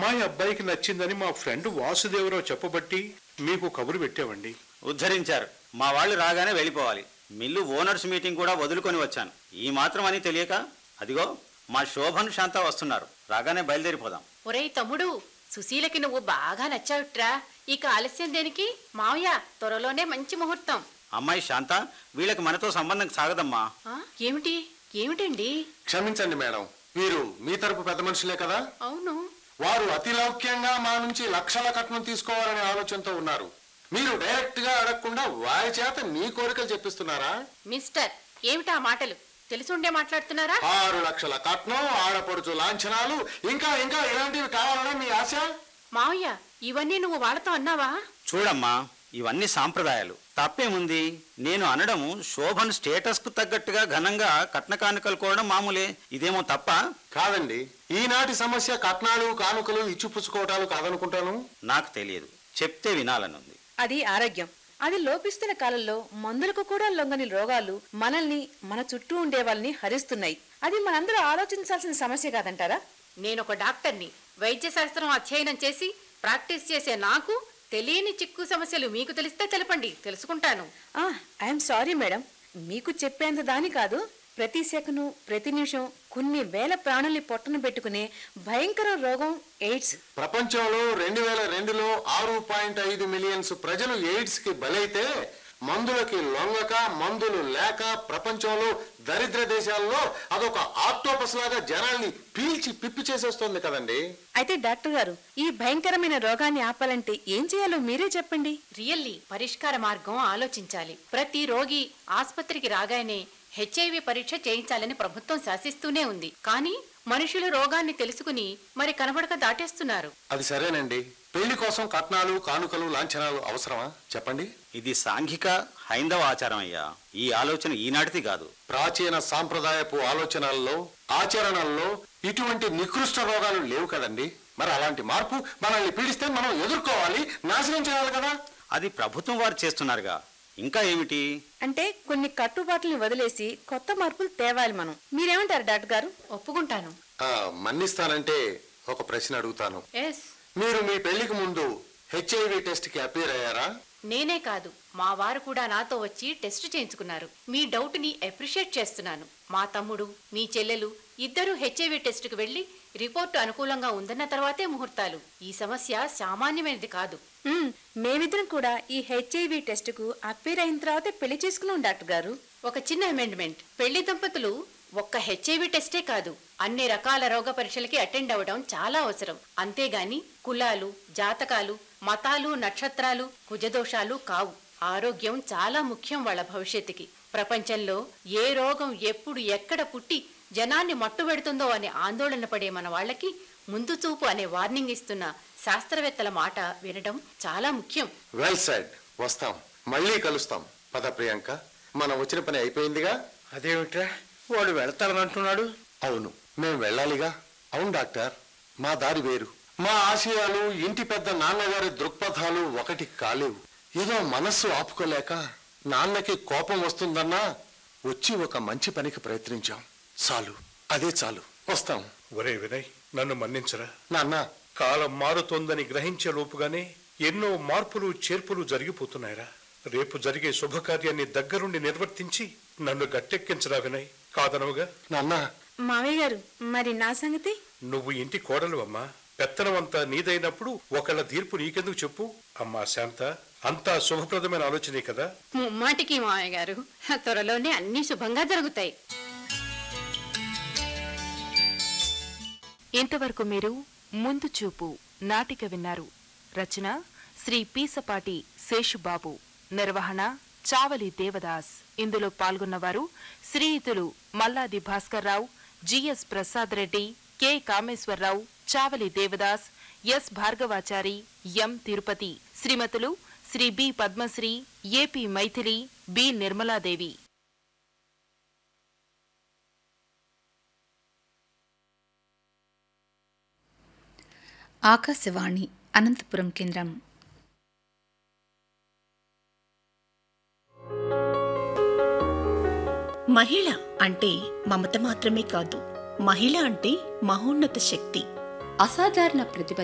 అమ్మాయి అబ్బాయికి నచ్చిందని మా ఫ్రెండ్ వాసుదేవరావు చెప్పబట్టి మీకు కబురు పెట్టామండి ఉద్ధరించారు మా వాళ్ళు రాగానే వెళ్ళిపోవాలి మిల్లు ఓనర్స్ మీటింగ్ కూడా వదులుకొని వచ్చాను ఈ మాత్రం అని తెలియక అదిగో మా శోభన్ శాంత వస్తున్నారు రాగానే బయలుదేరిపోదాం ఒరేయ్ తమ్ముడు సుశీలకి నువ్వు బాగా నచ్చావుట్రా ఇక ఆలస్యం దేనికి మావయ్య త్వరలోనే మంచి ముహూర్తం అమ్మాయి శాంత వీళ్ళకి మనతో సంబంధం సాగదమ్మా ఆ, ఏమిటి ఏమిటండి క్షమించండి మేడం వీరు మీ తరపు పెద్ద మనుషులే కదా అవును వారు అతి లౌక్యంగా మా నుంచి లక్షల కట్నం తీసుకోవాలనే ఆలోచనతో ఉన్నారు మీరు డైరెక్ట్ గా అడగకుండా వారి చేత మీ కోరికలు చెప్పిస్తున్నారా మిస్టర్ ఏమిటా మాటలు తెలుసుండే మాట్లాడుతున్నారా ఆరు లక్షల కట్నం ఆడపడుచు లాంఛనాలు ఇంకా ఇంకా ఇలాంటివి కావాలనే మీ ఆశ మావయ్య ఇవన్నీ నువ్వు వాళ్ళతో అన్నావా చూడమ్మా ఇవన్నీ సాంప్రదాయాలు తప్పేముంది నేను అనడం శోభన్ స్టేటస్ కు తగ్గట్టుగా ఘనంగా కట్న కానుకలు కోవడం మామూలే ఇదేమో తప్ప కాదండి ఈనాటి సమస్య కట్నాలు కానుకలు ఇచ్చిపుచ్చుకోవటాలు కాదనుకుంటాను నాకు తెలియదు చెప్తే వినాలనుంది అది ఆరోగ్యం అది లోపిస్తున్న కాలంలో మందులకు కూడా లొంగని రోగాలు మనల్ని మన చుట్టూ ఉండే వాళ్ళని హరిస్తున్నాయి అది మనందరూ ఆలోచించాల్సిన సమస్య కాదంటారా నేను ఒక డాక్టర్ని వైద్య శాస్త్రం అధ్యయనం చేసి ప్రాక్టీస్ చేసే నాకు తెలియని చిక్కు సమస్యలు మీకు తెలిస్తే తెలపండి తెలుసుకుంటాను ఐఎమ్ సారీ మేడం మీకు చెప్పేంత దాని కాదు ప్రతి సెకను ప్రతి నిమిషం కొన్ని వేల ప్రాణుల్ని పొట్టన పెట్టుకునే భయంకర రోగం ఎయిడ్స్ ప్రపంచంలో రెండు వేల రెండులో ఆరు పాయింట్ ఐదు మిలియన్స్ ప్రజలు ఎయిడ్స్ కి బలైతే మందులకి లొంగక మందులు లేక ప్రపంచంలో దరిద్ర దేశాల్లో అదొక ఆక్టోపస్ లాగా జనాల్ని పీల్చి పిప్పి చేసేస్తోంది కదండి అయితే డాక్టర్ గారు ఈ భయంకరమైన రోగాన్ని ఆపాలంటే ఏం చేయాలో మీరే చెప్పండి రియల్లీ పరిష్కార మార్గం ఆలోచించాలి ప్రతి రోగి ఆసుపత్రికి రాగానే హెచ్ఐవి పరీక్ష చేయించాలని ప్రభుత్వం శాసిస్తూనే ఉంది కానీ మనుషులు రోగాన్ని తెలుసుకుని మరి కనబడక దాటేస్తున్నారు అది సరేనండి పెళ్లి కోసం కట్నాలు కానుకలు లాంఛనాలు అవసరమా చెప్పండి ఇది సాంఘిక హైందవ ఆచారం అయ్యా ఈ ఆలోచన ఈనాటిది కాదు ప్రాచీన సాంప్రదాయపు ఆలోచనల్లో ఆచరణల్లో ఇటువంటి నికృష్ట రోగాలు లేవు కదండి మరి అలాంటి మార్పు మనల్ని పీడిస్తే మనం ఎదుర్కోవాలి నాశనం చేయాలి కదా అది ప్రభుత్వం వారు చేస్తున్నారుగా ఇంకా ఏమిటి అంటే కొన్ని కట్టుబాట్లని వదిలేసి కొత్త మార్పులు తేవాలి మనం మీరేమంటారు డాక్టర్ గారు ఒప్పుకుంటాను ఆ, మన్నిస్తానంటే ఒక ప్రశ్న అడుగుతాను ఎస్ మీరు మీ పెళ్లికి ముందు హెచ్ఐవి టెస్ట్ కి అపీర్ అయ్యారా నేనే కాదు మా వారు కూడా నాతో వచ్చి టెస్ట్ చేయించుకున్నారు మీ డౌట్ ని అప్రిషియేట్ చేస్తున్నాను మా తమ్ముడు మీ చెల్లెలు ఇద్దరు హెచ్ఐవి టెస్టుకు వెళ్లి రిపోర్టు అనుకూలంగా ఉందన్న తర్వాతే ముహూర్తాలు ఈ సమస్య సామాన్యమైనది కాదు మ్మ్, మేమిద్దరం కూడా ఈ హెచ్ఐవి టెస్టుకు అప్పీర్ అయిన తర్వాతే పెళ్లి చేసుకున్నాం డాక్టర్ గారు ఒక చిన్న అమెండ్మెంట్ పెళ్లి దంపతులు ఒక్క హెచ్ఐవి టెస్టే కాదు అన్ని రకాల రోగ పరీక్షలకి అటెండ్ అవ్వడం చాలా అవసరం అంతేగాని కులాలు జాతకాలు మతాలు నక్షత్రాలు కుజదోషాలు కావు ఆరోగ్యం చాలా ముఖ్యం వాళ్ళ భవిష్యత్తుకి ప్రపంచంలో ఏ రోగం ఎప్పుడు ఎక్కడ పుట్టి జనాన్ని మట్టుబెడుతుందో అనే ఆందోళన పడే మన వాళ్ళకి ముందు చూపు అనే వార్నింగ్ ఇస్తున్న శాస్త్రవేత్తల మాట వినడం చాలా ముఖ్యం వెల్ సైడ్ వస్తాం మళ్ళీ కలుస్తాం పద ప్రియాంక మనం వచ్చిన పని అయిపోయిందిగా అదేమిట్రా వాడు వెళ్తారని అంటున్నాడు అవును మేము వెళ్ళాలిగా అవును డాక్టర్ మా దారి వేరు మా ఆశయాలు ఇంటి పెద్ద నాన్నగారి దృక్పథాలు ఒకటి కాలేవు ఏదో మనస్సు ఆపుకోలేక నాన్నకి కోపం వస్తుందన్నా వచ్చి ఒక మంచి పనికి ప్రయత్నించాం చాలు అదే చాలు వస్తాం ఒరే వినయ్ నన్ను మన్నించరా నాన్న కాలం మారుతోందని గ్రహించే లోపుగానే ఎన్నో మార్పులు చేర్పులు జరిగిపోతున్నాయిరా రేపు జరిగే శుభకార్యాన్ని దగ్గరుండి నిర్వర్తించి నన్ను గట్టెక్కించరా వినయ్ కాదనవుగా నాన్న మావయ్య గారు మరి నా సంగతి నువ్వు ఇంటి కోడలు అమ్మా పెత్తనమంతా నీదైనప్పుడు ఒకళ్ళ తీర్పు నీకెందుకు చెప్పు అమ్మా శాంత అంతా శుభప్రదమైన ఆలోచనే కదా ముమ్మాటికి మామయ్య గారు త్వరలోనే అన్ని శుభంగా జరుగుతాయి ఇంతవరకు మీరు ముందు చూపు నాటిక విన్నారు రచన శ్రీ పీసపాటి శేషుబాబు నిర్వహణ చావలి దేవదాస్ ఇందులో పాల్గొన్నవారు శ్రీయుతులు Malladi Bhaskararao G S Prasad Reddy K Kameswararao Chavali Devadas S Bhargavachari M Tirupati శ్రీమతులు Sri B Padmasri A P Mythili B Nirmaladevi Akashvani Anantapuram కేంద్రం మహిళ అంటే మమత మాత్రమే కాదు మహిళ అంటే మహోన్నత శక్తి అసాధారణ ప్రతిభ